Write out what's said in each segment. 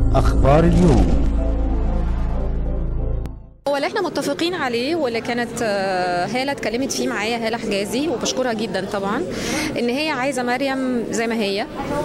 أخبار اليوم هو اللي احنا متفقين عليه واللي كانت آه، هاله اتكلمت فيه معايا هاله حجازي وبشكرها جدا طبعا ان هي عايزه مريم زي ما هي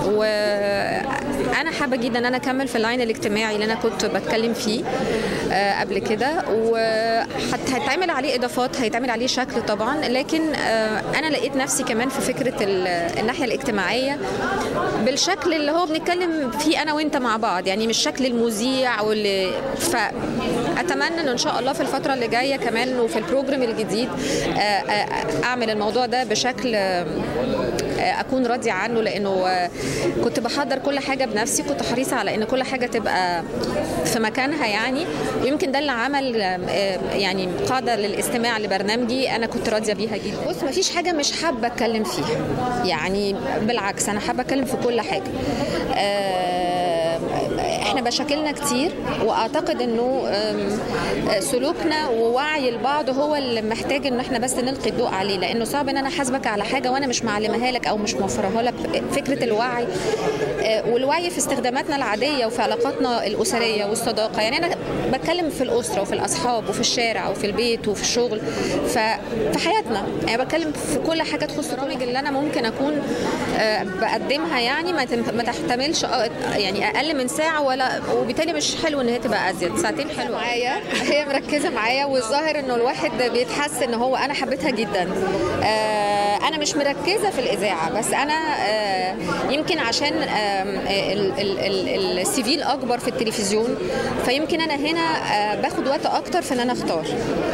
وانا حابه جدا ان انا اكمل في اللاين الاجتماعي اللي انا كنت بتكلم فيه آه، قبل كده وهيتعمل عليه اضافات هيتعمل عليه شكل طبعا لكن آه، انا لقيت نفسي كمان في فكره ال- الناحيه الاجتماعيه بالشكل اللي هو بنتكلم فيه انا وانت مع بعض يعني مش شكل المذيع واللي فاتمنى ان ان شاء الله في الفتره اللي جايه كمان وفي البروجرام الجديد آه، آه، اعمل الموضوع ده بشكل آه، آه، اكون راضيه عنه لانه آه، كنت بحضر كل حاجه بنفسي كنت حريصه على ان كل حاجه تبقى في مكانها يعني ويمكن ده اللي عمل آه، آه، يعني قاعده للاستماع لبرنامجي انا كنت راضيه بيها جدا بص مفيش حاجه مش حابه اتكلم فيها يعني بالعكس انا حابه اتكلم في كل حاجه آه، احنا مشاكلنا كتير واعتقد انه آم، آه، سلوكنا ووعي البعض هو اللي محتاج ان احنا بس نلقي الضوء عليه لانه صعب ان انا احاسبك على حاجه وانا مش معلمها لك او مش موفرها لك فكره الوعي آه، والوعي في استخداماتنا العاديه وفي علاقاتنا الاسريه والصداقه يعني انا بتكلم في الاسره وفي الاصحاب وفي الشارع وفي البيت وفي الشغل ففي حياتنا يعني بتكلم في كل حاجه تخص البرامج اللي انا ممكن اكون آه، بقدمها يعني ما تم- ما تحتملش آه، يعني اقل من ساعه ولا وبالتالي مش حلو ان هي تبقى ازيد ساعتين حلوه معايا هي مركزه معايا والظاهر انه الواحد بيتحس ان هو انا حبيتها جدا آه، انا مش مركزه في الاذاعه بس انا آه، يمكن عشان آم، ال- ال- ال- السي في الاكبر في التلفزيون فيمكن انا هنا آه، باخد وقت اكتر في ان انا اختار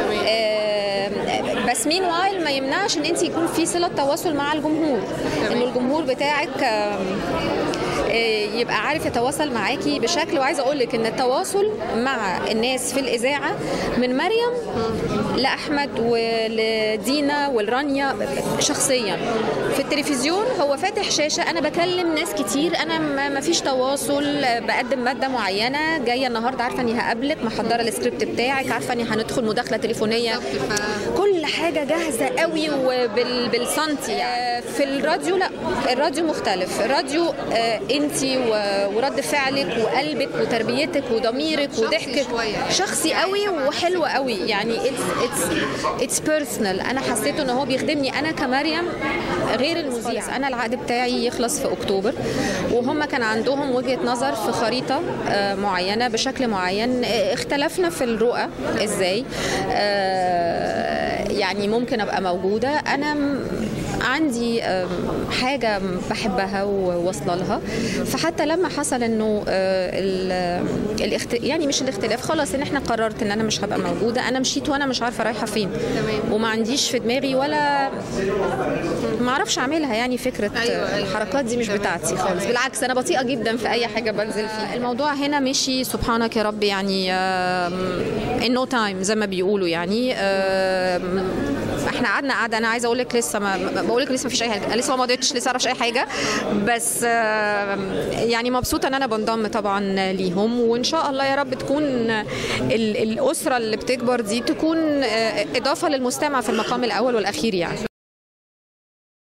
آه، بس مين وايل ما يمنعش ان انت يكون في صله تواصل مع الجمهور انه الجمهور بتاعك آم، آه، يبقى عارف يتواصل معاكي بشكل وعايزه اقول لك ان التواصل مع الناس في الاذاعه من مريم لاحمد ولدينا ولرانيا شخصيا في التلفزيون هو فاتح شاشه انا بكلم ناس كتير انا ما ما فيش تواصل آه، بقدم ماده معينه جايه النهارده عارفه اني هقابلك محضره السكريبت بتاعك عارفه اني هندخل مداخله تليفونيه كل حاجه جاهزه قوي وبالسنتي يعني في الراديو لا الراديو مختلف الراديو انت ورد فعلك وقلبك وتربيتك وضميرك وضحكك شوية. شخصي قوي وحلو قوي يعني اتس اتس اتس بيرسونال انا حسيت ان هو بيخدمني انا كمريم غير المذيع انا العقد بتاعي يخلص في اكتوبر وهم كان عندهم وجهه نظر في خريطه آه، معينه بشكل معين آه، اختلفنا في الرؤى ازاي آه، يعني ممكن ابقى موجوده انا م- عندي آم، حاجة بحبها وواصلة لها فحتى لما حصل انه آه، ال- الاخت... يعني مش الاختلاف خلاص ان احنا قررت ان انا مش هبقى موجودة انا مشيت وانا مش عارفة رايحة فين تمام. وما عنديش في دماغي ولا ما اعرفش اعملها يعني فكرة أيوة، أيوة، الحركات دي مش تمام. بتاعتي خالص بالعكس انا بطيئة جدا في اي حاجة بنزل فيها الموضوع هنا مشي سبحانك يا رب يعني ان نو تايم زي ما بيقولوا يعني آم، احنا قعدنا قعده انا عايزه اقول لك لسه ما ما- بقول لك لسه ما فيش اي حاجه لسه ما مضيتش لسه اعرفش اي حاجه بس آم، يعني مبسوطه ان انا بنضم طبعا ليهم وان شاء الله يا رب تكون ال- الاسره اللي بتكبر دي تكون آه، اضافه للمستمع في المقام الاول والاخير يعني